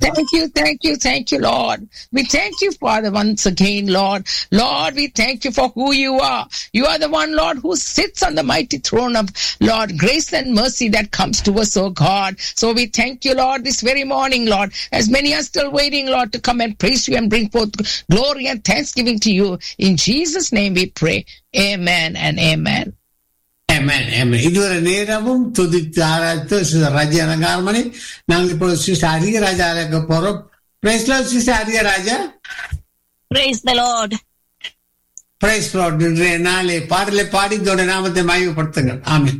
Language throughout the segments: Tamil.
Thank you, thank you, thank you, Lord. We thank you, Father, once again, Lord. Lord, we thank you for who you are. You are the one, Lord, who sits on the mighty throne of, Lord, grace and mercy that comes to us, oh God. So we thank you, Lord, this very morning, Lord, as many are still waiting, Lord, to come and praise you and bring forth glory and thanksgiving to you. In Jesus' name we pray. Amen and amen. Amen, amen. இதுவரை நேரமும் துதித்து ஆராய்த்து சிஸ்டர் ராஜா அலங்காரமணி நாங்கள் இப்போ சிஸ்டர் அதிக ராஜா அழைக்க போறோம் பிரைஸ்ல சிஸ்டர் அதிக ராஜா Praise the Lord. Praise lord இன்றைய நாளை பாடலை பாடி இதோட நாமத்தை மயமப்படுத்துங்கள் ஆமென்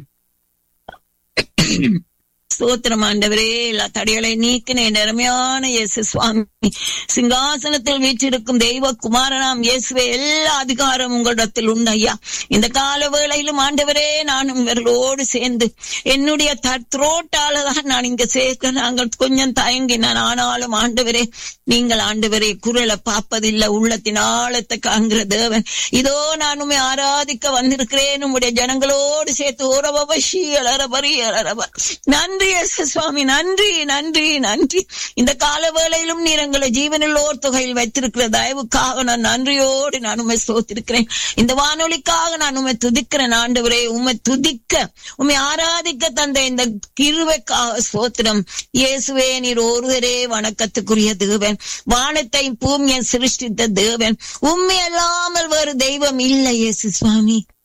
ஸ்தோத்திரம் ஆண்டவரே எல்லா தடைகளை நீக்கின என் அருமையான இயேசு சுவாமி சிங்காசனத்தில் வீற்றிருக்கும் தெய்வ குமாரனாம் இயேசுவே எல்லா அதிகாரம் உங்களிடத்தில் உண்டு ஐயா இந்த கால வேளையிலும் ஆண்டவரே நான் உங்களோடு சேர்ந்து என்னுடைய த்ரோட்டால தான் நான் இங்க சேர்க்க நாங்கள் கொஞ்சம் தயங்கினான் ஆனாலும் ஆண்டவரே நீங்கள் ஆண்டவரே குரலை பார்ப்பதில்லை உள்ளத்தின் ஆழத்தை காண்கிற தேவன் இதோ நான் உண்மை ஆராதிக்க வந்திருக்கிறேன் உம்முடைய ஜனங்களோடு சேர்த்து உறவசி அலரபரி அலரப நன்றி இயேசு சுவாமி நன்றி நன்றி நன்றி இந்த கால வேளையிலும் நீர் எங்களை ஜீவனில் ஓர் தொகையில் வைத்திருக்கிற தயவுக்காக நான் நன்றியோடு நான் உண்மை சோத்திருக்கிறேன் இந்த வானொலிக்காக நான் உண்மை துதிக்கிறேன் ஆண்டவரே உண்மை துதிக்க உண்மை ஆராதிக்க தந்த இந்த கிருவைக்காக சோத்திரம் இயேசுவே நீர் ஒருவரே வணக்கத்துக்குரிய தேவன் வானத்தை பூமியை சிருஷ்டித்த தேவன் உண்மை அல்லாமல் வேறு தெய்வம் இல்லை இயேசு சுவாமி